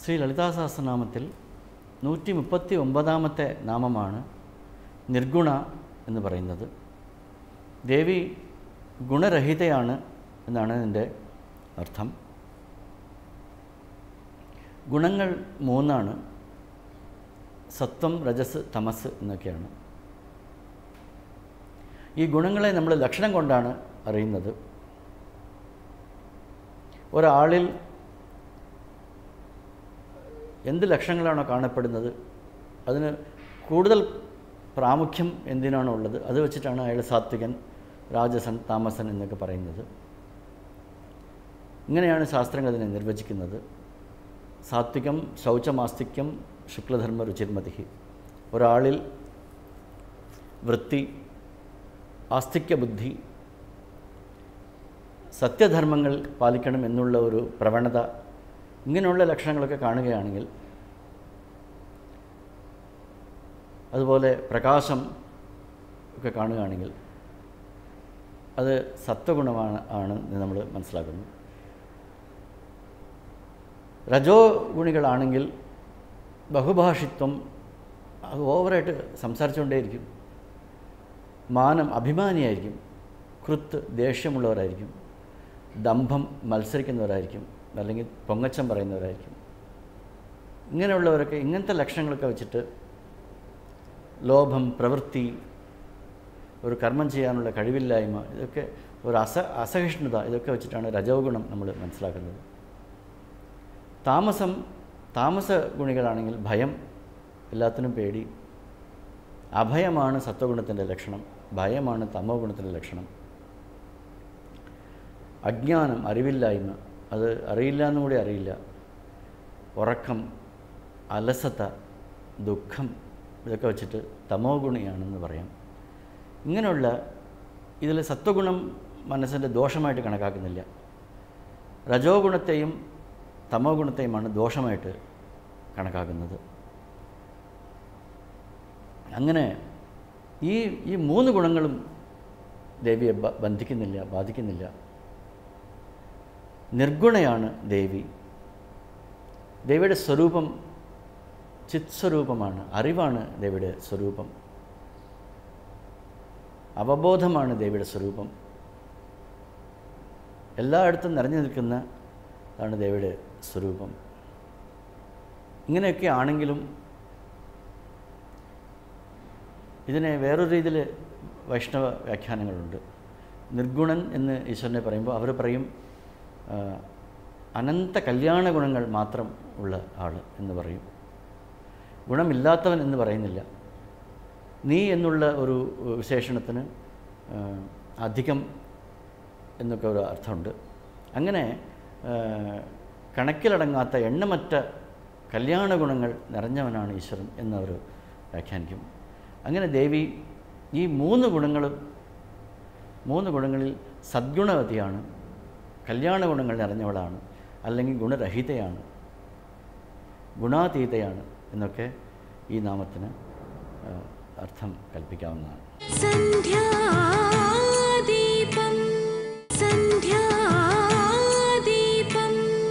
ശ്രീ ലളിതാ സഹസ്രനാമത്തിൽ നൂറ്റി മുപ്പത്തി ഒമ്പതാമത്തെ നാമമാണ് നിർഗുണ എന്ന് പറയുന്നത് ദേവി ഗുണരഹിതയാണ് എന്നാണ് ഇതിൻ്റെ അർത്ഥം ഗുണങ്ങൾ മൂന്നാണ് സത്വം രജസ് തമസ് എന്നൊക്കെയാണ് ഈ ഗുണങ്ങളെ നമ്മൾ ലക്ഷണം കൊണ്ടാണ് അറിയുന്നത് ഒരാളിൽ എന്ത് ലക്ഷണങ്ങളാണോ കാണപ്പെടുന്നത് അതിന് കൂടുതൽ പ്രാമുഖ്യം എന്തിനാണോ ഉള്ളത് അത് വെച്ചിട്ടാണ് അയാൾ സാത്വികൻ രാജസൻ താമസൻ എന്നൊക്കെ പറയുന്നത് ഇങ്ങനെയാണ് ശാസ്ത്രങ്ങൾ അതിനെ നിർവചിക്കുന്നത് സാത്വികം ശൗചമാസ്തിക്യം ശുക്ലധർമ്മ രുചിർമതി ഒരാളിൽ വൃത്തി ആസ്തിക്യ ബുദ്ധി സത്യധർമ്മങ്ങൾ പാലിക്കണം എന്നുള്ള ഒരു പ്രവണത ഇങ്ങനെയുള്ള ലക്ഷണങ്ങളൊക്കെ കാണുകയാണെങ്കിൽ അതുപോലെ പ്രകാശം ഒക്കെ കാണുകയാണെങ്കിൽ അത് സത്വഗുണമാണ് ആണ് എന്ന് നമ്മൾ മനസ്സിലാക്കുന്നു രജോ ഗുണികളാണെങ്കിൽ ബഹുഭാഷിത്വം അത് ഓവറായിട്ട് സംസാരിച്ചുകൊണ്ടേയിരിക്കും മാനം അഭിമാനിയായിരിക്കും കൃത്ത് ദേഷ്യമുള്ളവരായിരിക്കും ദമ്പം മത്സരിക്കുന്നവരായിരിക്കും അല്ലെങ്കിൽ പൊങ്ങച്ചം പറയുന്നവരായിരിക്കും ഇങ്ങനെയുള്ളവരൊക്കെ ഇങ്ങനത്തെ ലക്ഷണങ്ങളൊക്കെ വെച്ചിട്ട് ലോഭം പ്രവൃത്തി ഒരു കർമ്മം ചെയ്യാനുള്ള കഴിവില്ലായ്മ ഇതൊക്കെ ഒരു അസ അസഹിഷ്ണുത ഇതൊക്കെ വെച്ചിട്ടാണ് രജോ ഗുണം നമ്മൾ മനസ്സിലാക്കുന്നത് താമസം താമസ ഗുണികളാണെങ്കിൽ ഭയം എല്ലാത്തിനും പേടി അഭയമാണ് സത്വഗുണത്തിൻ്റെ ലക്ഷണം ഭയമാണ് തമോ ഗുണത്തിൻ്റെ ലക്ഷണം അജ്ഞാനം അറിവില്ലായ്മ അത് അറിയില്ല എന്നും കൂടി അറിയില്ല ഉറക്കം അലസത ദുഃഖം ഇതൊക്കെ വെച്ചിട്ട് തമോ ഗുണിയാണെന്ന് പറയാം ഇങ്ങനെയുള്ള ഇതിൽ സത്വഗുണം മനസ്സിൻ്റെ ദോഷമായിട്ട് കണക്കാക്കുന്നില്ല രജോ ഗുണത്തെയും തമോ ഗുണത്തെയുമാണ് ദോഷമായിട്ട് കണക്കാക്കുന്നത് അങ്ങനെ ഈ ഈ മൂന്ന് ഗുണങ്ങളും ദേവിയെ ബ- ബന്ധിക്കുന്നില്ല ബാധിക്കുന്നില്ല നിർഗുണയാണ് ദേവി ദേവിയുടെ സ്വരൂപം ചിത് സ്വരൂപമാണ് അറിവാണ് ദേവിയുടെ സ്വരൂപം അവബോധമാണ് ദേവിയുടെ സ്വരൂപം എല്ലായിടത്തും നിറഞ്ഞു നിൽക്കുന്ന ആണ് ദേവിയുടെ സ്വരൂപം ഇങ്ങനെയൊക്കെ ആണെങ്കിലും ഇതിനെ വേറൊരു രീതിയിൽ വൈഷ്ണവ വ്യാഖ്യാനങ്ങളുണ്ട് നിർഗുണൻ എന്ന് ഈശ്വരനെ പറയുമ്പോൾ അവർ പറയും ആ, അനന്ത കല്യാണ ഗുണങ്ങൾ മാത്രം ഉള്ള ആൾ എന്ന് പറയും ഗുണമില്ലാത്തവൻ എന്ന് പറയുന്നില്ല നീ എന്നുള്ള ഒരു വിശേഷണത്തിന് ആ, അധികം എന്നൊക്കെ ഒരു അർത്ഥമുണ്ട് അങ്ങനെ ആ, കണക്കിലടങ്ങാത്ത എണ്ണമറ്റ കല്യാണ ഗുണങ്ങൾ നിറഞ്ഞവനാണ് ഈശ്വരൻ എന്നവർ വ്യാഖ്യാനിക്കും അങ്ങനെ ദേവി ഈ മൂന്ന് ഗുണങ്ങളും മൂന്ന് ഗുണങ്ങളിൽ സദ്ഗുണവതിയാണ് കല്യാണ ഗുണങ്ങൾ നിറഞ്ഞവളാണ് അല്ലെങ്കിൽ ഗുണരഹിതയാണ് ഗുണാതീതയാണ് എന്നൊക്കെ ഈ നാമത്തിന് ആ, അർത്ഥം കൽപ്പിക്കാവുന്നതാണ് സന്ധ്യാദീപം സന്ധ്യാദീപം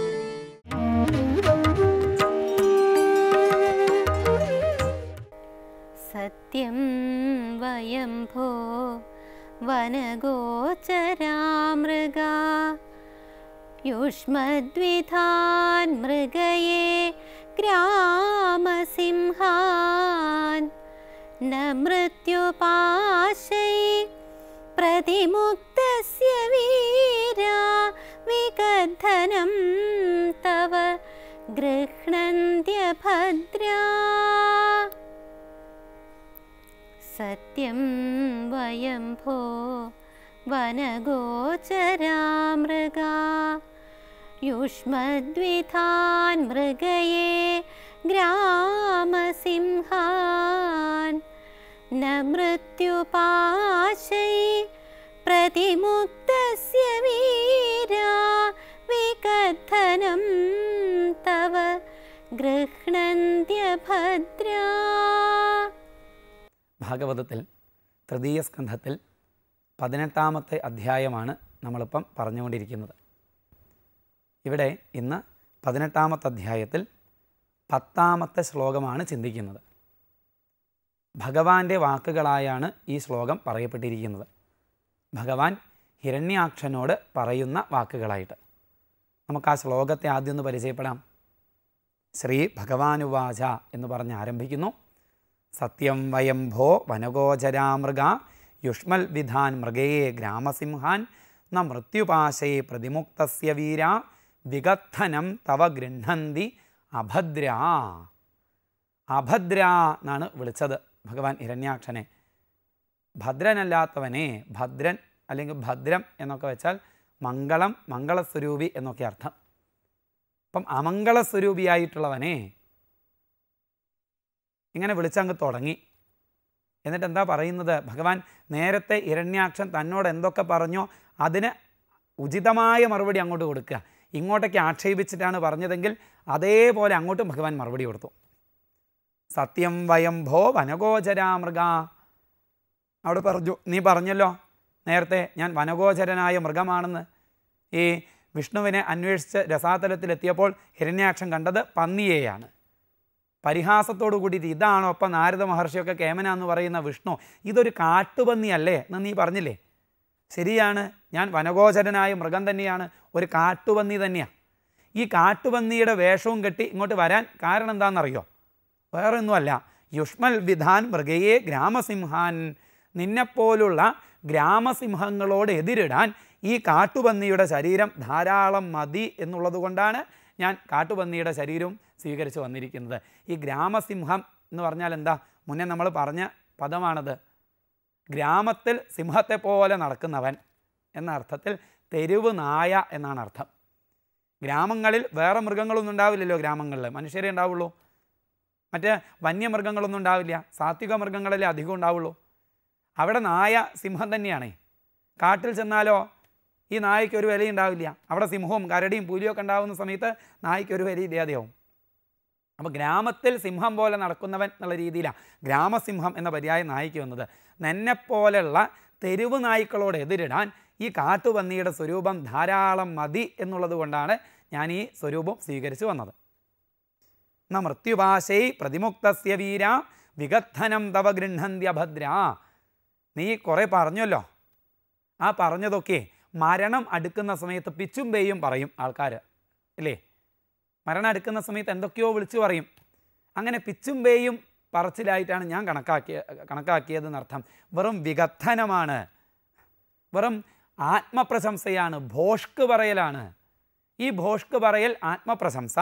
സത്യം വയം ഭോ വനഗോചരാമൃഗാ യുഷ്മദ്വിധാൻ മൃഗയേ ഗ്രാമസിംഹാൻ न मृत्युपाशै प्रतिमुक्तस्य वीरा विकथनं तव गृह्णन्त्यभद्रा सत्यं वयं भो वनगोचरामृगा युष्मद्विधान् मृगये ग्रामसिंहान् न मृत्युपाशै प्रतिमुक्तस्य वीरा विकथनं तव गृह्णन्त्यभद्रा ഭാഗവതത്തിൽ തൃതീയ സ്കന്ധത്തിൽ പതിനെട്ടാമത്തെ അധ്യായമാണ് നമ്മളിപ്പം പറഞ്ഞുകൊണ്ടിരിക്കുന്നത് ഇവിടെ ഇന്ന് പതിനെട്ടാമത്തെ അധ്യായത്തിൽ പത്താമത്തെ ശ്ലോകമാണ് ചിന്തിക്കുന്നത് ഭഗവാന്റെ വാക്കുകളായാണ് ഈ ശ്ലോകം പറയപ്പെട്ടിരിക്കുന്നത് ഭഗവാൻ ഹിരണ്യാക്ഷനോട് പറയുന്ന വാക്കുകളായിട്ട് നമുക്ക് ആ ശ്ലോകത്തെ ആദ്യം ഒന്ന് പരിചയപ്പെടാം ശ്രീ ഭഗവാനുവാച എന്ന് പറഞ്ഞ് ആരംഭിക്കുന്നു സത്യം വയം ഭോ വനഗോചരാമൃഗ യുഷ്മൽ വിധാൻ മൃഗയെ ഗ്രാമസിംഹാൻ ന മൃത്യുപാശേ പ്രതിമുക്തസ്യ വീര വിഗദ്ധനം തവ ഗൃഹന്തി അഭദ്ര അഭദ്ര എന്നാണ് വിളിച്ചത് ഭഗവാൻ ഹിരണ്യാക്ഷനെ ഭദ്രനല്ലാത്തവനെ ഭദ്രൻ അല്ലെങ്കിൽ ഭദ്രം എന്നൊക്കെ വെച്ചാൽ മംഗളം മംഗളസ്വരൂപി എന്നൊക്കെ അർത്ഥം അപ്പം അമംഗളസ്വരൂപിയായിട്ടുള്ളവനെ ഇങ്ങനെ വിളിച്ചങ്ങ് തുടങ്ങി എന്നിട്ട് എന്താ പറയുന്നത് ഭഗവാൻ നേരത്തെ ഇരണ്യാക്ഷൻ തന്നോട് എന്തൊക്കെ പറഞ്ഞോ അതിന് ഉചിതമായ മറുപടി അങ്ങോട്ട് കൊടുക്കുക ഇങ്ങോട്ടേക്ക് ആക്ഷേപിച്ചിട്ടാണ് പറഞ്ഞതെങ്കിൽ അതേപോലെ അങ്ങോട്ടും ഭഗവാൻ മറുപടി കൊടുത്തു സത്യം വയം ഭോ വനഗോചരാമൃഗ അവിടെ പറഞ്ഞു നീ പറഞ്ഞല്ലോ നേരത്തെ ഞാൻ വനഗോചരനായ മൃഗമാണെന്ന് ഈ വിഷ്ണുവിനെ അന്വേഷിച്ച് രസാതലത്തിലെത്തിയപ്പോൾ ഹിരണ്യാക്ഷൻ കണ്ടത് പന്നിയെയാണ് പരിഹാസത്തോടു കൂടിയിട്ട് ഇതാണോ അപ്പം നാരദ മഹർഷിയൊക്കെ കേമന എന്ന് പറയുന്ന വിഷ്ണു ഇതൊരു കാട്ടുപന്നിയല്ലേ എന്ന് നീ പറഞ്ഞില്ലേ ശരിയാണ് ഞാൻ വനഗോചരനായ മൃഗം തന്നെയാണ് ഒരു കാട്ടുപന്നി തന്നെയാണ് ഈ കാട്ടുപന്നിയുടെ വേഷവും കെട്ടി ഇങ്ങോട്ട് വരാൻ കാരണം എന്താണെന്നറിയോ വേറെ ഒന്നുമല്ല യുഷ്മൽ വിധാൻ മൃഗയെ ഗ്രാമസിംഹാൻ നിന്നെപ്പോലുള്ള ഗ്രാമസിംഹങ്ങളോട് എതിരിടാൻ ഈ കാട്ടുപന്നിയുടെ ശരീരം ധാരാളം മതി എന്നുള്ളത് കൊണ്ടാണ് ഞാൻ കാട്ടുപന്നിയുടെ ശരീരവും സ്വീകരിച്ച് വന്നിരിക്കുന്നത് ഈ ഗ്രാമസിംഹം എന്ന് പറഞ്ഞാൽ എന്താ മുന്നേ നമ്മൾ പറഞ്ഞ പദമാണത് ഗ്രാമത്തിൽ സിംഹത്തെ പോലെ നടക്കുന്നവൻ എന്ന അർത്ഥത്തിൽ തെരുവ് നായ എന്നാണ് അർത്ഥം ഗ്രാമങ്ങളിൽ വേറെ മൃഗങ്ങളൊന്നും ഉണ്ടാവില്ലല്ലോ ഗ്രാമങ്ങളിൽ മനുഷ്യരെ ഉണ്ടാവുള്ളൂ മറ്റ് വന്യമൃഗങ്ങളൊന്നും ഉണ്ടാവില്ല സാത്വിക മൃഗങ്ങളല്ലേ അധികം ഉണ്ടാവുള്ളൂ അവിടെ നായ സിംഹം തന്നെയാണേ കാട്ടിൽ ചെന്നാലോ ഈ നായ്ക്ക് ഒരു വിലയും ഉണ്ടാവില്ല അവിടെ സിംഹവും കരടിയും പുലിയൊക്കെ ഉണ്ടാവുന്ന സമയത്ത് നായ്ക്ക് ഒരു വില ഇല്ലാതെയാവും അപ്പോൾ ഗ്രാമത്തിൽ സിംഹം പോലെ നടക്കുന്നവൻ എന്നുള്ള രീതിയിലാണ് ഗ്രാമസിംഹം എന്ന പര്യായം നായിക്ക് വന്നത് നെന്നെപ്പോലുള്ള തെരുവ് നായ്ക്കളോട് എതിരിടാൻ ഈ കാട്ടുപന്നിയുടെ സ്വരൂപം ധാരാളം മതി എന്നുള്ളത് കൊണ്ടാണ് ഞാൻ ഈ സ്വരൂപം സ്വീകരിച്ചു വന്നത് ന മൃത്യുപാശൈ പ്രതിമുക്തസ്യ വീര വിഗദ്ധനം തവ ഗൃഹന്ത്യഭദ്ര നീ കുറേ പറഞ്ഞല്ലോ ആ പറഞ്ഞതൊക്കെ മരണം അടുക്കുന്ന സമയത്ത് പിച്ചും പേയും പറയും ആൾക്കാർ ഇല്ലേ മരണം അടുക്കുന്ന സമയത്ത് എന്തൊക്കെയോ വിളിച്ചു പറയും അങ്ങനെ പിച്ചും പേയും പറച്ചിലായിട്ടാണ് ഞാൻ കണക്കാക്കിയ കണക്കാക്കിയതെന്നർത്ഥം വെറും വിഗദ്ധനമാണ് വെറും ആത്മപ്രശംസയാണ് ഭോഷ്ക് പറയലാണ് ഈ ഭോഷ്ക് പറയൽ ആത്മപ്രശംസ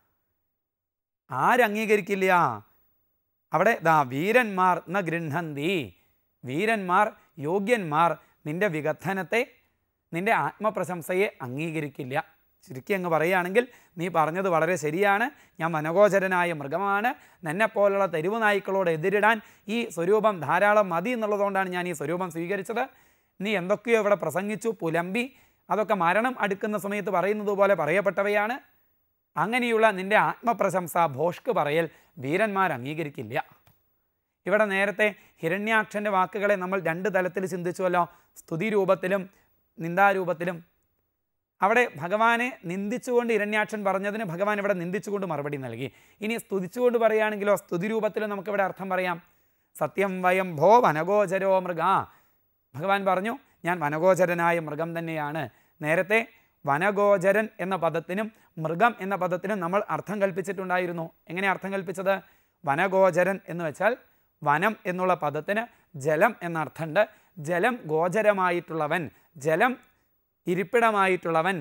ആരംഗീകരിക്കില്ല അവിടെ ദാ വീരന്മാർ ന ഗൃഹന്തി വീരന്മാർ യോഗ്യന്മാർ നിന്റെ വിഗദ്ധനത്തെ നിന്റെ ആത്മപ്രശംസയെ അംഗീകരിക്കില്ല ശരിക്കും അങ്ങ് പറയുകയാണെങ്കിൽ നീ പറഞ്ഞത് വളരെ ശരിയാണ് ഞാൻ മനോഗോചരനായ മൃഗമാണ് നിന്നെപ്പോലുള്ള തെരുവ് നായ്ക്കളോട് എതിരിടാൻ ഈ സ്വരൂപം ധാരാളം മതി എന്നുള്ളതുകൊണ്ടാണ് ഞാൻ ഈ സ്വരൂപം സ്വീകരിച്ചത് നീ എന്തൊക്കെയോ ഇവിടെ പ്രസംഗിച്ചു പുലമ്പി അതൊക്കെ മരണം അടുക്കുന്ന സമയത്ത് പറയുന്നത് പോലെ പറയപ്പെട്ടവയാണ് അങ്ങനെയുള്ള നിന്റെ ആത്മപ്രശംസ ഭോഷ്ക് പറയൽ വീരന്മാർ അംഗീകരിക്കില്ല ഇവിടെ നേരത്തെ ഹിരണ്യാക്ഷൻ്റെ വാക്കുകളെ നമ്മൾ രണ്ട് തലത്തിൽ ചിന്തിച്ചുവല്ലോ സ്തുതി രൂപത്തിലും നിന്ദാരൂപത്തിലും അവിടെ ഭഗവാനെ നിന്ദിച്ചുകൊണ്ട് ഇരണ്യാക്ഷൻ പറഞ്ഞതിന് ഭഗവാൻ ഇവിടെ നിന്ദിച്ചുകൊണ്ട് മറുപടി നൽകി ഇനി സ്തുതിച്ചുകൊണ്ട് പറയുകയാണെങ്കിലോ സ്തുതി രൂപത്തിലും നമുക്കിവിടെ അർത്ഥം പറയാം സത്യം വയം ഭോ വനഗോചരോ മൃഗ ഭഗവാൻ പറഞ്ഞു ഞാൻ വനഗോചരനായ മൃഗം തന്നെയാണ് നേരത്തെ വനഗോചരൻ എന്ന പദത്തിനും മൃഗം എന്ന പദത്തിനും നമ്മൾ അർത്ഥം കൽപ്പിച്ചിട്ടുണ്ടായിരുന്നു എങ്ങനെ അർത്ഥം കൽപ്പിച്ചത് വനഗോചരൻ എന്ന് വെച്ചാൽ വനം എന്നുള്ള പദത്തിന് ജലം എന്ന അർത്ഥമുണ്ട് ജലം ഗോചരമായിട്ടുള്ളവൻ ജലം ഇരിപ്പിടമായിട്ടുള്ളവൻ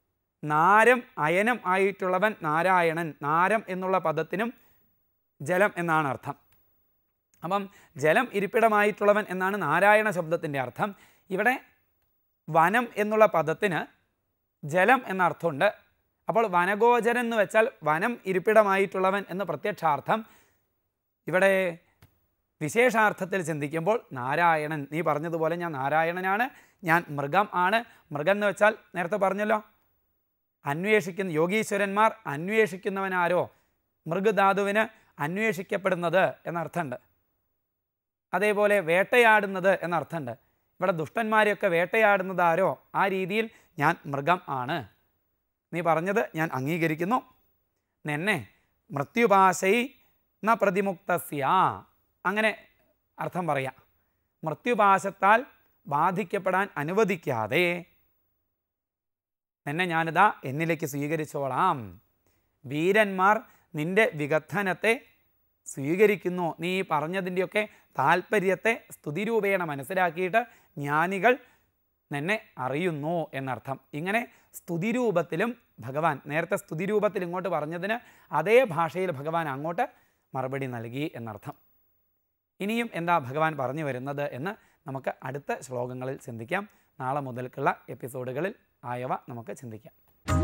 നാരം അയനം ആയിട്ടുള്ളവൻ നാരായണൻ നാരം എന്നുള്ള പദത്തിനും ജലം എന്നാണ് അർത്ഥം അപ്പം ജലം ഇരിപ്പിടമായിട്ടുള്ളവൻ എന്നാണ് നാരായണ ശബ്ദത്തിൻ്റെ അർത്ഥം ഇവിടെ വനം എന്നുള്ള പദത്തിന് ജലം എന്ന അർത്ഥമുണ്ട് അപ്പോൾ വനഗോചരൻ എന്ന് വെച്ചാൽ വനം ഇരിപ്പിടമായിട്ടുള്ളവൻ എന്ന് പ്രത്യക്ഷാർത്ഥം ഇവിടെ വിശേഷാർത്ഥത്തിൽ ചിന്തിക്കുമ്പോൾ നാരായണൻ നീ പറഞ്ഞതുപോലെ ഞാൻ നാരായണനാണ് ഞാൻ മൃഗം ആണ് മൃഗം എന്ന് വെച്ചാൽ നേരത്തെ പറഞ്ഞല്ലോ അന്വേഷിക്കുന്ന യോഗീശ്വരന്മാർ അന്വേഷിക്കുന്നവനാരോ മൃഗധാതുവിന് അന്വേഷിക്കപ്പെടുന്നത് എന്നർത്ഥമുണ്ട് അതേപോലെ വേട്ടയാടുന്നത് എന്നർത്ഥമുണ്ട് ഇവിടെ ദുഷ്ടന്മാരെയൊക്കെ വേട്ടയാടുന്നത് ആരോ ആ രീതിയിൽ ഞാൻ മൃഗം ആണ് നീ പറഞ്ഞത് ഞാൻ അംഗീകരിക്കുന്നു നിന്നെ മൃത്യുപാശൈ ന പ്രതിമുക്തസ്യ അങ്ങനെ അർത്ഥം പറയാം മൃത്യുപാശത്താൽ ബാധിക്കപ്പെടാൻ അനുവദിക്കാതെ എന്നെ ഞാനിതാ എന്നിലേക്ക് സ്വീകരിച്ചോളാം വീരന്മാർ നിന്റെ വിഗദ്ധനത്തെ സ്വീകരിക്കുന്നു നീ ഈ പറഞ്ഞതിൻ്റെയൊക്കെ താല്പര്യത്തെ സ്തുതിരൂപേണ മനസ്സിലാക്കിയിട്ട് ജ്ഞാനികൾ നിന്നെ അറിയുന്നു എന്നർത്ഥം ഇങ്ങനെ സ്തുതിരൂപത്തിലും ഭഗവാൻ നേരത്തെ സ്തുതിരൂപത്തിൽ ഇങ്ങോട്ട് പറഞ്ഞതിന് അതേ ഭാഷയിൽ ഭഗവാൻ അങ്ങോട്ട് മറുപടി നൽകി എന്നർത്ഥം ഇനിയും എന്താ ഭഗവാൻ പറഞ്ഞു വരുന്നത് എന്ന് നമുക്ക് അടുത്ത ശ്ലോകങ്ങളിൽ ചിന്തിക്കാം നാളെ മുതൽക്കുള്ള എപ്പിസോഡുകളിൽ ആയവ നമുക്ക് ചിന്തിക്കാം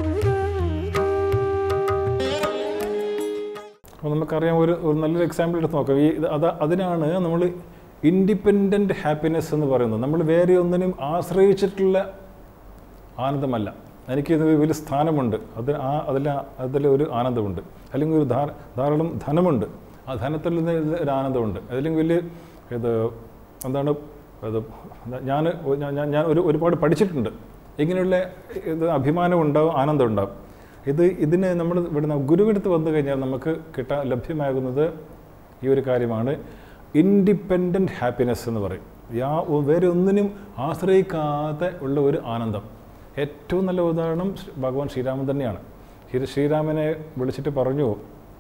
അപ്പോൾ നമുക്കറിയാം ഒരു ഒരു നല്ലൊരു എക്സാമ്പിൾ എടുത്ത് നോക്കാം ഈ ഇത് അത് അതിനാണ് നമ്മൾ ഇൻഡിപെൻഡൻറ്റ് ഹാപ്പിനെസ് എന്ന് പറയുന്നത് നമ്മൾ വേറെ ഒന്നിനും ആശ്രയിച്ചിട്ടുള്ള ആനന്ദമല്ല എനിക്കിത് വലിയ സ്ഥാനമുണ്ട് അത് ആ അതിൽ അതിൽ ഒരു ആനന്ദമുണ്ട് അല്ലെങ്കിൽ ഒരു ധാ ധാരാളം ധനമുണ്ട് ആ ധനത്തിൽ നിന്ന് ഒരു ആനന്ദമുണ്ട് അല്ലെങ്കിൽ വലിയ ഇത് എന്താണ് ഇത് ഞാൻ ഞാൻ ഞാൻ ഒരു ഒരുപാട് പഠിച്ചിട്ടുണ്ട് ഇങ്ങനെയുള്ള ഇത് അഭിമാനം ഉണ്ടാവും ആനന്ദം ഉണ്ടാവും ഇത് ഇതിന് നമ്മൾ ഇവിടുന്ന് ഗുരുവിടുത്ത് വന്നു കഴിഞ്ഞാൽ നമുക്ക് കിട്ടാൻ ലഭ്യമാകുന്നത് ഈ ഒരു കാര്യമാണ് ഇൻഡിപെൻഡൻറ്റ് ഹാപ്പിനെസ് എന്ന് പറയും യാ വേറെ ഒന്നിനും ആശ്രയിക്കാതെ ഉള്ള ഒരു ആനന്ദം ഏറ്റവും നല്ല ഉദാഹരണം ശ്രീ- ഭഗവാൻ ശ്രീരാമൻ തന്നെയാണ് ശ്രീ ശ്രീരാമനെ വിളിച്ചിട്ട് പറഞ്ഞു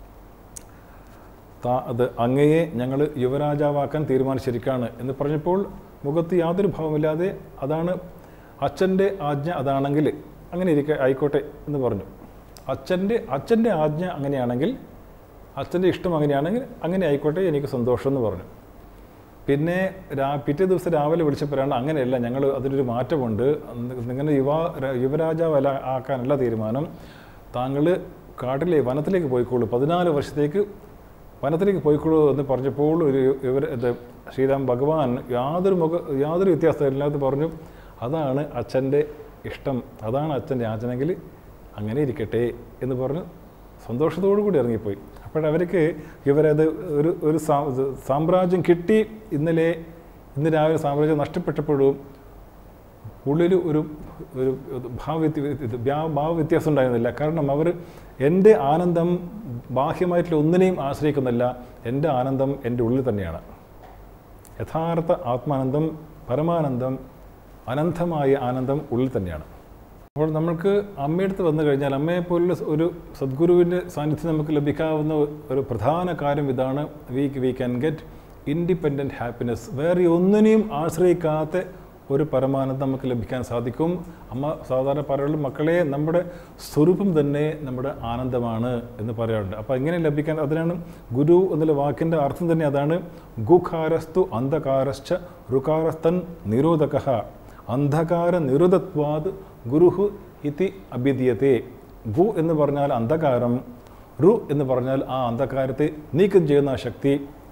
താ അത് അങ്ങയെ ഞങ്ങൾ യുവരാജാവാക്കാൻ തീരുമാനിച്ചിരിക്കുകയാണ് എന്ന് പറഞ്ഞപ്പോൾ മുഖത്ത് യാതൊരു ഭാവമില്ലാതെ അതാണ് അച്ഛൻ്റെ ആജ്ഞ അതാണെങ്കിൽ അങ്ങനെ ഇരിക്കെ ആയിക്കോട്ടെ എന്ന് പറഞ്ഞു അച്ഛൻ്റെ അച്ഛൻ്റെ ആജ്ഞ അങ്ങനെയാണെങ്കിൽ അച്ഛൻ്റെ ഇഷ്ടം അങ്ങനെയാണെങ്കിൽ അങ്ങനെ ആയിക്കോട്ടെ എനിക്ക് സന്തോഷം എന്ന് പറഞ്ഞു പിന്നെ രാ പിറ്റേ ദിവസം രാവിലെ വിളിച്ചപ്പോഴാണ് അങ്ങനെയല്ല ഞങ്ങൾ അതിനൊരു മാറ്റമുണ്ട് നിങ്ങളുടെ യുവ യുവരാജാവല്ല ആക്കാനല്ല തീരുമാനം താങ്കൾ കാട്ടിലെ വനത്തിലേക്ക് പോയിക്കോളൂ പതിനാല് വർഷത്തേക്ക് വനത്തിലേക്ക് പോയിക്കോളൂ എന്ന് പറഞ്ഞപ്പോൾ ഒരു ഇവർ ഇത് ശ്രീരാം ഭഗവാൻ യാതൊരു മുഖ യാതൊരു വ്യത്യാസമില്ലാതെ പറഞ്ഞു അതാണ് അച്ഛൻ്റെ ഇഷ്ടം അതാണ് അച്ഛൻ്റെ ആചനെങ്കിൽ അങ്ങനെ ഇരിക്കട്ടെ എന്ന് പറഞ്ഞ് സന്തോഷത്തോടു കൂടി ഇറങ്ങിപ്പോയി അപ്പോഴവർക്ക് ഇവരത് ഒരു ഒരു സാ- ഇത് സാമ്രാജ്യം കിട്ടി ഇന്നലെ ഇന്ന് രാവിലെ സാമ്രാജ്യം നഷ്ടപ്പെട്ടപ്പോഴും ഉള്ളിൽ ഒരു ഒരു ഭാവവ്യത്യ ഇത് വ്യാ- ഭാവവ്യത്യാസം ഉണ്ടായിരുന്നില്ല കാരണം അവർ എൻ്റെ ആനന്ദം ബാഹ്യമായിട്ടുള്ള ഒന്നിനെയും ആശ്രയിക്കുന്നില്ല എൻ്റെ ആനന്ദം എൻ്റെ ഉള്ളിൽ തന്നെയാണ് യഥാർത്ഥ ആത്മാനന്ദം പരമാനന്ദം അനന്തമായ ആനന്ദം ഉള്ളിൽ തന്നെയാണ് അപ്പോൾ നമ്മൾക്ക് അമ്മയടുത്ത് വന്നു കഴിഞ്ഞാൽ അമ്മയെപ്പോലുള്ള ഒരു സദ്ഗുരുവിൻ്റെ സാന്നിധ്യം നമുക്ക് ലഭിക്കാവുന്ന ഒരു പ്രധാന കാര്യം ഇതാണ് we we can get independent happiness വേറെ ഒന്നിനെയും ആശ്രയിക്കാത്ത ഒരു പരമാനന്ദം നമുക്ക് ലഭിക്കാൻ സാധിക്കും അമ്മ സാധാരണ പറയുള്ളൂ മക്കളെ നമ്മുടെ സ്വരൂപം തന്നെ നമ്മുടെ ആനന്ദമാണ് എന്ന് പറയാറുണ്ട് അപ്പോൾ ഇങ്ങനെ ലഭിക്കാൻ അതിനാണ് ഗുരു എന്നുള്ള വാക്കിൻ്റെ അർത്ഥം തന്നെ അതാണ് ഗുഖാരസ്തു അന്ധകാരശ്ച റുകാരസ്തൻ നിരോധക അന്ധകാര നിരുതത്വാത് ഗുരുഹു ഇതി അഭിധീയത്തെ ഗു എന്ന് പറഞ്ഞാൽ അന്ധകാരം രു എന്ന് പറഞ്ഞാൽ ആ അന്ധകാരത്തെ നീക്കം ചെയ്യുന്ന ആ ശക്തി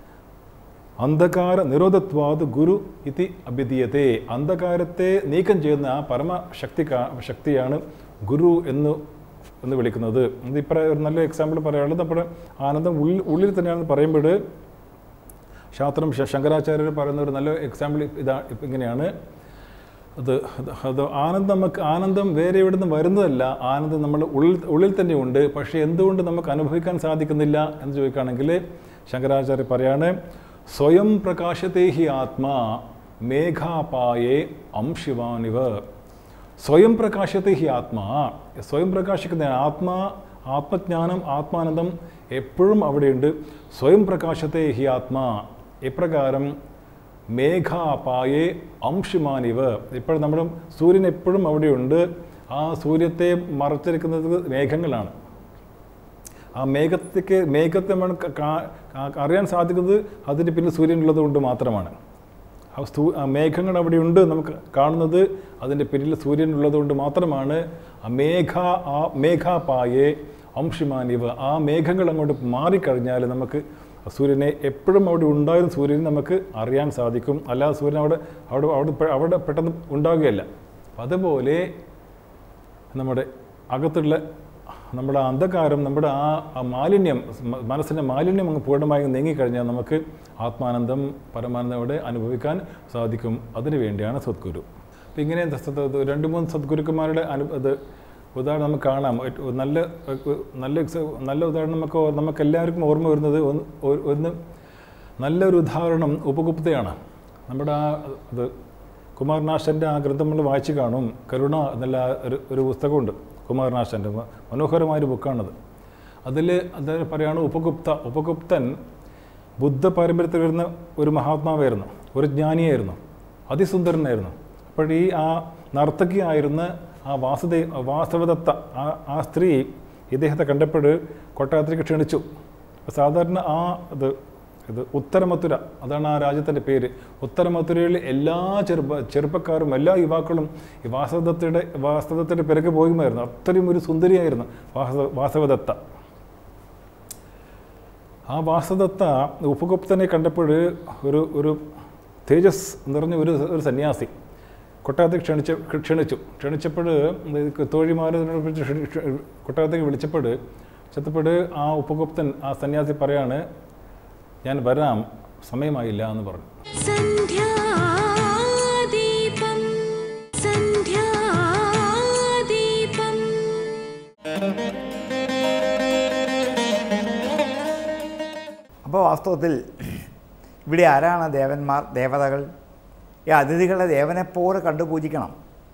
അന്ധകാര നിരോധത്വാത് ഗുരു ഇതി അഭിധീയത്തെ അന്ധകാരത്തെ നീക്കം ചെയ്യുന്ന ആ പരമശക്തി കാ- ശക്തിയാണ് ഗുരു എന്ന് എന്ന് വിളിക്കുന്നത് ഇത് ഇപ്പം ഒരു നല്ല എക്സാമ്പിൾ പറയാനുള്ളത് നമ്മുടെ ആനന്ദം ഉള്ളിൽ ഉള്ളിൽ തന്നെയാണെന്ന് പറയുമ്പോൾ ശാസ്ത്രം ശ- ശങ്കരാചാര്യർ പറയുന്ന ഒരു നല്ല എക്സാമ്പിൾ ഇതാ ഇപ്പം ഇങ്ങനെയാണ് അത് അത് അത് ആനന്ദം നമുക്ക് ആനന്ദം വേറെ എവിടെ നിന്ന് വരുന്നതല്ല ആനന്ദം നമ്മൾ ഉള്ളിൽ ഉള്ളിൽ തന്നെ ഉണ്ട് പക്ഷേ എന്തുകൊണ്ട് നമുക്ക് അനുഭവിക്കാൻ സാധിക്കുന്നില്ല എന്ന് ചോദിക്കുകയാണെങ്കിൽ ശങ്കരാചാര്യ പറയാണ് സ്വയം പ്രകാശത്തെ ഹി ആത്മാ മേഘാപായേ അംശിവാനിവ സ്വയം പ്രകാശത്തെ ഹി ആത്മാ സ്വയം പ്രകാശിക്കുന്ന ആത്മാ ആത്മജ്ഞാനം ആത്മാനന്ദം എപ്പോഴും അവിടെയുണ്ട് സ്വയം പ്രകാശത്തെ ഹി ആത്മാ ഇപ്രകാരം മേഘാപായേ അംശുമാനിവ ഇപ്പോൾ നമ്മുടെ സൂര്യൻ എപ്പോഴും അവിടെയുണ്ട് ആ സൂര്യത്തെ മറച്ചിരിക്കുന്നത് മേഘങ്ങളാണ് ആ മേഘത്തേക്ക് മേഘത്തെ നമ്മൾ ക- കാ- കാ- അറിയാൻ സാധിക്കുന്നത് അതിന് പിന്നിൽ സൂര്യൻ ഉള്ളത് കൊണ്ട് മാത്രമാണ് ആ സ്തൂ ആ മേഘങ്ങൾ അവിടെയുണ്ട് നമുക്ക് കാണുന്നത് അതിൻ്റെ പിന്നിൽ സൂര്യൻ ഉള്ളത് കൊണ്ട് മാത്രമാണ് ആ മേഘ ആ മേഘാപായെ അംശുമാനിവ ആ മേഘങ്ങൾ അങ്ങോട്ട് മാറിക്കഴിഞ്ഞാൽ നമുക്ക് സൂര്യനെ എപ്പോഴും അവിടെ ഉണ്ടായിരുന്ന സൂര്യനെ നമുക്ക് അറിയാൻ സാധിക്കും അല്ലാതെ സൂര്യൻ അവിടെ അവിടെ അവിടെ പെ- അവിടെ പെട്ടെന്ന് ഉണ്ടാവുകയല്ല അപ്പം അതുപോലെ നമ്മുടെ അകത്തുള്ള നമ്മുടെ ആ അന്ധകാരം നമ്മുടെ ആ ആ മാലിന്യം മ- മനസ്സിൻ്റെ മാലിന്യം അങ്ങ് പൂർണ്ണമായി നീങ്ങിക്കഴിഞ്ഞാൽ നമുക്ക് ആത്മാനന്ദം പരമാനന്ദം അവിടെ അനുഭവിക്കാൻ സാധിക്കും അതിനു വേണ്ടിയാണ് സദ്ഗുരു അപ്പം ഇങ്ങനെ സ- സ- രണ്ട് മൂന്ന് സദ്ഗുരുക്കന്മാരുടെ അനു അത് ഉദാഹരണം നമുക്ക് കാണാം ഒരു നല്ല ഒരു നല്ല എക്സ- നല്ല ഉദാഹരണം നമുക്ക് ഓ- നമുക്ക് എല്ലാവർക്കും ഓർമ്മ വരുന്നത് ഒന്ന് ഒരു- ഒന്ന് നല്ലൊരു ഉദാഹരണം ഉപഗുപ്തയാണ് നമ്മുടെ ആ അത് കുമാരനാശൻ്റെ ആ ഗ്രന്ഥം നമ്മൾ വായിച്ചു കാണും കരുണ എന്നുള്ള ഒരു ഒരു പുസ്തകമുണ്ട് കുമാരനാശൻ്റെ മ- മനോഹരമായൊരു ബുക്കാണത് അതിൽ അത് പറയുകയാണ് ഉപഗുപ്ത ഉപഗുപ്തൻ ബുദ്ധ പാരമ്പര്യത്തിൽ വരുന്ന ഒരു മഹാത്മാവായിരുന്നു ഒരു ജ്ഞാനിയായിരുന്നു അതിസുന്ദരനായിരുന്നു അപ്പോൾ ഈ ആ നർത്തകിയായിരുന്ന ആ വാസുദേ വാസവദത്ത ആ ആ സ്ത്രീ ഇദ്ദേഹത്തെ കണ്ടപ്പോൾ കൊട്ടാരത്തിലേക്ക് ക്ഷണിച്ചു സാധാരണ ആ ഇത് ഇത് ഉത്തരമത്തുര അതാണ് ആ രാജ്യത്തിൻ്റെ പേര് ഉത്തരമത്തുരയിൽ എല്ലാ ചെറുപ്പ ചെറുപ്പക്കാരും എല്ലാ യുവാക്കളും ഈ വാസവദത്തയുടെ വാസവദത്തയുടെ പിറകെ പോകുമായിരുന്നു അത്രയും ഒരു സുന്ദരിയായിരുന്നു വാസ വാസവദത്ത ആ വാസദത്ത ഉപഗുപ്തനെ കണ്ടപ്പോൾ ഒരു ഒരു തേജസ് എന്ന് പറഞ്ഞ ഒരു ഒരു സന്യാസി കൊട്ടാരത്തേക്ക് ക്ഷണിച്ച ക്ഷണിച്ചു ക്ഷണിച്ചപ്പോൾ തോഴിമാരെ കൊട്ടാരത്തേക്ക് വിളിച്ചപ്പോൾ ചെത്തപ്പോൾ ആ ഉപഗുപ്തൻ ആ സന്യാസി പറയാണ് ഞാൻ വരാം സമയമായില്ല എന്ന് പറഞ്ഞു സന്ധ്യാദീപം സന്ധ്യാദീപം അപ്പോൾ വാസ്തവത്തിൽ ഇവിടെ ആരാണ് ദേവന്മാർ ദേവതകൾ ഈ അതിഥികളെ ദേവനെപ്പോലെ കണ്ടു പൂജിക്കണം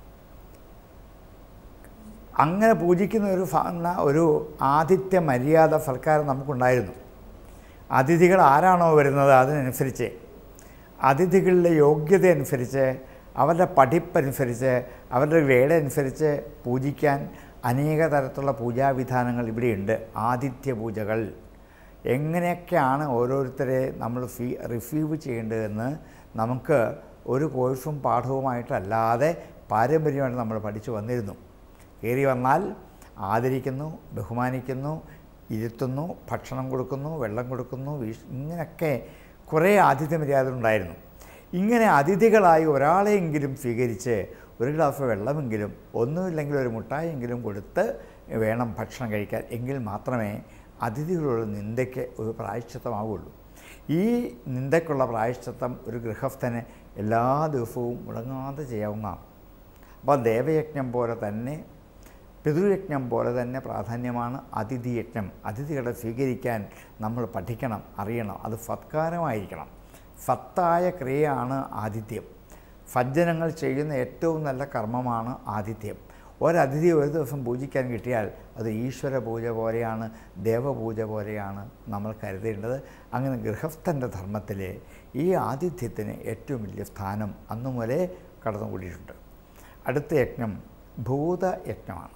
അങ്ങനെ പൂജിക്കുന്ന ഒരു ഫ- എന്ന ഒരു ആതിഥ്യ മര്യാദ സൽക്കാരം നമുക്കുണ്ടായിരുന്നു അതിഥികൾ ആരാണോ വരുന്നത് അതിനനുസരിച്ച് അതിഥികളുടെ യോഗ്യത അനുസരിച്ച് അവരുടെ പഠിപ്പനുസരിച്ച് അവരുടെ ഗ്രേഡ് അനുസരിച്ച് പൂജിക്കാൻ അനേക തരത്തിലുള്ള പൂജാവിധാനങ്ങൾ ഇവിടെയുണ്ട് ആതിഥ്യ പൂജകൾ എങ്ങനെയൊക്കെയാണ് ഓരോരുത്തരെ നമ്മൾ ഫീ റിസീവ് ചെയ്യേണ്ടതെന്ന് നമുക്ക് ഒരു കോഴ്സും പാഠവുമായിട്ടല്ലാതെ പാരമ്പര്യമായിട്ട് നമ്മൾ പഠിച്ചു വന്നിരുന്നു കയറി വന്നാൽ ആദരിക്കുന്നു ബഹുമാനിക്കുന്നു ഇരുത്തുന്നു ഭക്ഷണം കൊടുക്കുന്നു വെള്ളം കൊടുക്കുന്നു വീശ് ഇങ്ങനെയൊക്കെ കുറേ ആതിഥ്യ മര്യാദ ഉണ്ടായിരുന്നു ഇങ്ങനെ അതിഥികളായി ഒരാളെയെങ്കിലും സ്വീകരിച്ച് ഒരു ഗ്ലാസ് വെള്ളമെങ്കിലും ഒന്നുമില്ലെങ്കിൽ ഒരു മുട്ടായെങ്കിലും കൊടുത്ത് വേണം ഭക്ഷണം കഴിക്കാൻ എങ്കിൽ മാത്രമേ അതിഥികളുടെ നിന്ദയ്ക്ക് ഒരു പ്രായശ്ചിത്തമാവുള്ളൂ ഈ നിന്ദയ്ക്കുള്ള പ്രായശ്ചിത്തം ഒരു ഗൃഹസ്ഥന് എല്ലാ ദിവസവും മുടങ്ങാതെ ചെയ്യാവുന്നതാണ് അപ്പോൾ ദേവയജ്ഞം പോലെ തന്നെ പിതൃയജ്ഞം പോലെ തന്നെ പ്രാധാന്യമാണ് അതിഥിയജ്ഞം അതിഥികളെ സ്വീകരിക്കാൻ നമ്മൾ പഠിക്കണം അറിയണം അത് സത്കാരമായിരിക്കണം സത്തായ ക്രിയയാണ് ആതിഥ്യം സജ്ജനങ്ങൾ ചെയ്യുന്ന ഏറ്റവും നല്ല കർമ്മമാണ് ആതിഥ്യം ഒരതിഥി ഒരു ദിവസം പൂജിക്കാൻ കിട്ടിയാൽ അത് ഈശ്വര പൂജ പോലെയാണ് ദേവപൂജ പോലെയാണ് നമ്മൾ കരുതേണ്ടത് അങ്ങനെ ഗൃഹസ്ഥൻ്റെ ധർമ്മത്തിൽ ഈ ആതിഥ്യത്തിന് ഏറ്റവും വലിയ സ്ഥാനം അന്നു മുതലേ കടന്നുകൂടിയിട്ടുണ്ട് അടുത്ത യജ്ഞം ഭൂതയജ്ഞമാണ്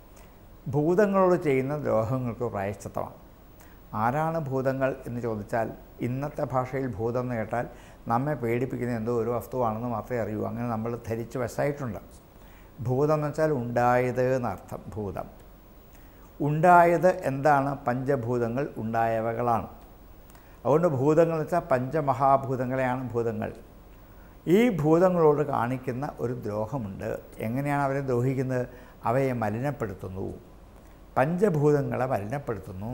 ഭൂതങ്ങളോട് ചെയ്യുന്ന ദ്രോഹങ്ങൾക്ക് പ്രായശ്ചിത്തമാണ് ആരാണ് ഭൂതങ്ങൾ എന്ന് ചോദിച്ചാൽ ഇന്നത്തെ ഭാഷയിൽ ഭൂതം എന്ന് കേട്ടാൽ നമ്മെ പേടിപ്പിക്കുന്ന എന്തോ ഒരു വസ്തുവാണെന്ന് മാത്രമേ അറിയൂ അങ്ങനെ നമ്മൾ ധരിച്ച് വശമായിട്ടുണ്ട് ഭൂതം എന്ന് വെച്ചാൽ ഉണ്ടായത് എന്നർത്ഥം ഭൂതം ഉണ്ടായത് എന്താണ് പഞ്ചഭൂതങ്ങൾ ഉണ്ടായവകളാണ് അതുകൊണ്ട് ഭൂതങ്ങൾ എന്ന് വെച്ചാൽ പഞ്ചമഹാഭൂതങ്ങളെയാണ് ഭൂതങ്ങൾ ഈ ഭൂതങ്ങളോട് കാണിക്കുന്ന ഒരു ദ്രോഹമുണ്ട് എങ്ങനെയാണ് അവരെ ദ്രോഹിക്കുന്നത് അവയെ മലിനപ്പെടുത്തുന്നു പഞ്ചഭൂതങ്ങളെ മലിനപ്പെടുത്തുന്നു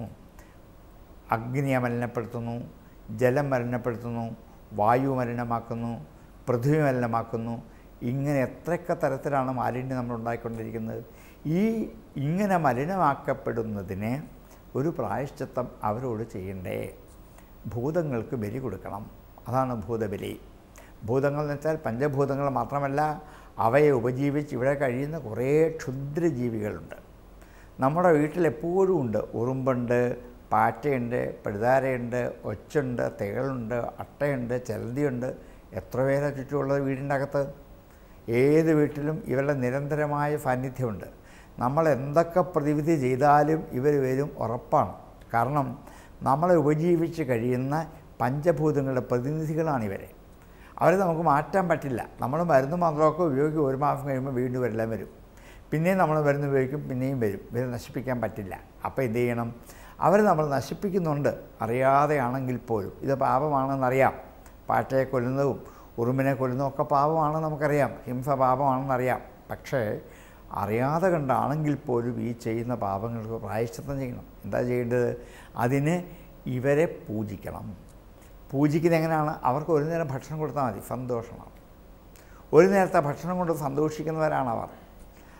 അഗ്നിയെ മലിനപ്പെടുത്തുന്നു ജലം മലിനപ്പെടുത്തുന്നു വായു മലിനമാക്കുന്നു പൃഥ്വി മലിനമാക്കുന്നു ഇങ്ങനെ എത്രയൊക്കെ തരത്തിലാണ് മാലിന്യം നമ്മൾ ഉണ്ടായിക്കൊണ്ടിരിക്കുന്നത് ഈ ഇങ്ങനെ മലിനമാക്കപ്പെടുന്നതിന് ഒരു പ്രായശ്ചിത്തം അവരോട് ചെയ്യണ്ടേ ഭൂതങ്ങൾക്ക് ബലി കൊടുക്കണം അതാണ് ഭൂതബലി ഭൂതങ്ങൾ എന്ന് വെച്ചാൽ പഞ്ചഭൂതങ്ങൾ മാത്രമല്ല അവയെ ഉപജീവിച്ച് ഇവിടെ കഴിയുന്ന കുറേ ക്ഷുദ്രജീവികളുണ്ട് നമ്മുടെ വീട്ടിൽ എപ്പോഴും ഉണ്ട് ഉറുമ്പുണ്ട് പാറ്റയുണ്ട് പഴുതാരയുണ്ട് ഒച്ചുണ്ട് തേളുണ്ട് അട്ടയുണ്ട് ചിലന്തിയുണ്ട് എത്ര പേരെ ചുറ്റുമുള്ളത് വീടിൻ്റെ അകത്ത് ഏത് വീട്ടിലും ഇവരുടെ നിരന്തരമായ സാന്നിധ്യമുണ്ട് നമ്മൾ എന്തൊക്കെ പ്രതിവിധി ചെയ്താലും ഇവർ വരും ഉറപ്പാണ് കാരണം നമ്മളെ ഉപജീവിച്ച് കഴിയുന്ന പഞ്ചഭൂതങ്ങളുടെ പ്രതിനിധികളാണ് ഇവരെ അവരെ നമുക്ക് മാറ്റാൻ പറ്റില്ല നമ്മൾ മരുന്ന് മാത്രമൊക്കെ ഉപയോഗിക്കും ഒരു മാസം കഴിയുമ്പോൾ വീണ്ടും ഇവരെല്ലാം വരും പിന്നെയും നമ്മൾ മരുന്ന് ഉപയോഗിക്കും പിന്നെയും വരും ഇവരെ നശിപ്പിക്കാൻ പറ്റില്ല അപ്പോൾ എന്ത് ചെയ്യണം അവർ നമ്മൾ നശിപ്പിക്കുന്നുണ്ട് അറിയാതെയാണെങ്കിൽ പോലും ഇത് പാപമാണെന്നറിയാം പാറ്റയെ കൊല്ലുന്നതും ഉറുമ്പിനെ കൊല്ലുന്നതും ഒക്കെ പാപമാണെന്ന് നമുക്കറിയാം ഹിംസ പാപമാണെന്നറിയാം പക്ഷേ അറിയാതെ കണ്ടാണെങ്കിൽ പോലും ഈ ചെയ്യുന്ന പാപങ്ങൾക്ക് പ്രായശ്ചിത്തം ചെയ്യണം എന്താ ചെയ്യേണ്ടത് അതിന് ഇവരെ പൂജിക്കണം പൂജിക്കുന്നത് എങ്ങനെയാണ് അവർക്ക് ഒരു നേരം ഭക്ഷണം കൊടുത്താൽ മതി സന്തോഷമാണ് ഒരു നേരത്തെ ഭക്ഷണം കൊണ്ട് സന്തോഷിക്കുന്നവരാണ് അവർ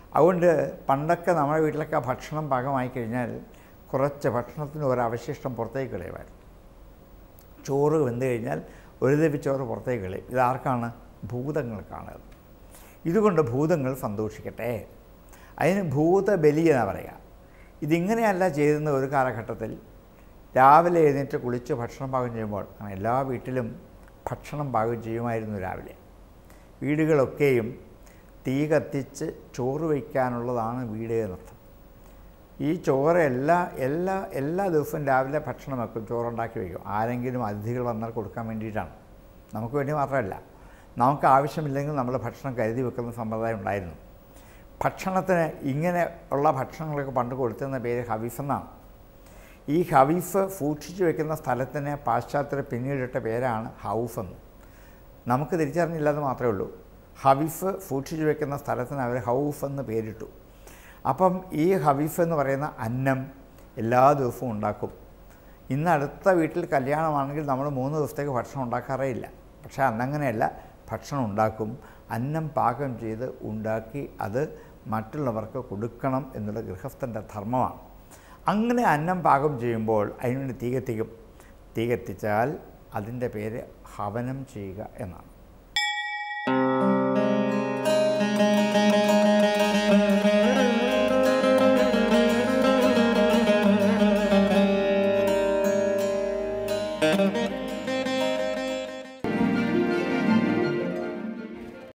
അതുകൊണ്ട് പണ്ടൊക്കെ നമ്മുടെ വീട്ടിലൊക്കെ ഭക്ഷണം പാകമായി കഴിഞ്ഞാൽ കുറച്ച് ഭക്ഷണത്തിന് ഒരു അവശിഷ്ടം പുറത്തേക്ക് കളയുമായിരുന്നു ചോറ് വെന്ത് കഴിഞ്ഞാൽ ഒരു തവി ചോറ് പുറത്തേക്ക് കളയും ഇതാർക്കാണ് ഭൂതങ്ങൾക്കാണ് ഇതുകൊണ്ട് ഭൂതങ്ങൾ സന്തോഷിക്കട്ടെ അതിന് ഭൂതബലി എന്നാണ് പറയുക ഇതിങ്ങനെയല്ല ചെയ്തിരുന്ന ഒരു കാലഘട്ടത്തിൽ രാവിലെ എഴുന്നേറ്റ് കുളിച്ച് ഭക്ഷണം പാകം ചെയ്യുമ്പോൾ അങ്ങനെ എല്ലാ വീട്ടിലും ഭക്ഷണം പാകം ചെയ്യുമായിരുന്നു രാവിലെ വീടുകളൊക്കെയും തീ കത്തിച്ച് ചോറ് വയ്ക്കാനുള്ളതാണ് വീട് എന്നർത്ഥം ഈ ചോറ് എല്ലാ എല്ലാ എല്ലാ ദിവസവും രാവിലെ ഭക്ഷണം വെക്കും ചോറുണ്ടാക്കി വയ്ക്കും ആരെങ്കിലും അതിഥികൾ വന്നാൽ കൊടുക്കാൻ വേണ്ടിയിട്ടാണ് നമുക്ക് വേണ്ടി മാത്രമല്ല നമുക്ക് ആവശ്യമില്ലെങ്കിൽ നമ്മൾ ഭക്ഷണം കരുതി വെക്കുന്ന സമ്പ്രദായം ഉണ്ടായിരുന്നു ഭക്ഷണത്തിന് ഇങ്ങനെ ഉള്ള ഭക്ഷണങ്ങളൊക്കെ പണ്ട് കൊടുത്തിരുന്ന പേര് ഹവീഫ് എന്നാണ് ഈ ഹവീഫ് സൂക്ഷിച്ചു വെക്കുന്ന സ്ഥലത്തിന് പാശ്ചാത്യർ പിന്നീടിട്ട പേരാണ് ഹൗഫ് എന്ന് നമുക്ക് തിരിച്ചറിഞ്ഞില്ലെന്ന് മാത്രമേ ഉള്ളൂ ഹവീഫ് സൂക്ഷിച്ചു വെക്കുന്ന സ്ഥലത്തിന് അവർ ഹൗഫ് എന്ന് പേരിട്ടു അപ്പം ഈ ഹവീഫ് എന്ന് പറയുന്ന അന്നം എല്ലാ ദിവസവും ഉണ്ടാക്കും ഇന്ന് അടുത്ത വീട്ടിൽ കല്യാണമാണെങ്കിൽ നമ്മൾ മൂന്ന് ദിവസത്തേക്ക് ഭക്ഷണം ഉണ്ടാക്കാറേ ഇല്ല പക്ഷേ അന്നങ്ങനെയല്ല ഭക്ഷണം ഉണ്ടാക്കും അന്നം പാകം ചെയ്ത് ഉണ്ടാക്കി അത് മറ്റുള്ളവർക്ക് കൊടുക്കണം എന്നുള്ള ഗൃഹസ്ഥൻ്റെ ധർമ്മമാണ് അങ്ങനെ അന്നം പാകം ചെയ്യുമ്പോൾ അതിനുവേണ്ടി തീ കത്തിക്കും തീ കത്തിച്ചാൽ അതിൻ്റെ പേര് ഹവനം ചെയ്യുക എന്നാണ്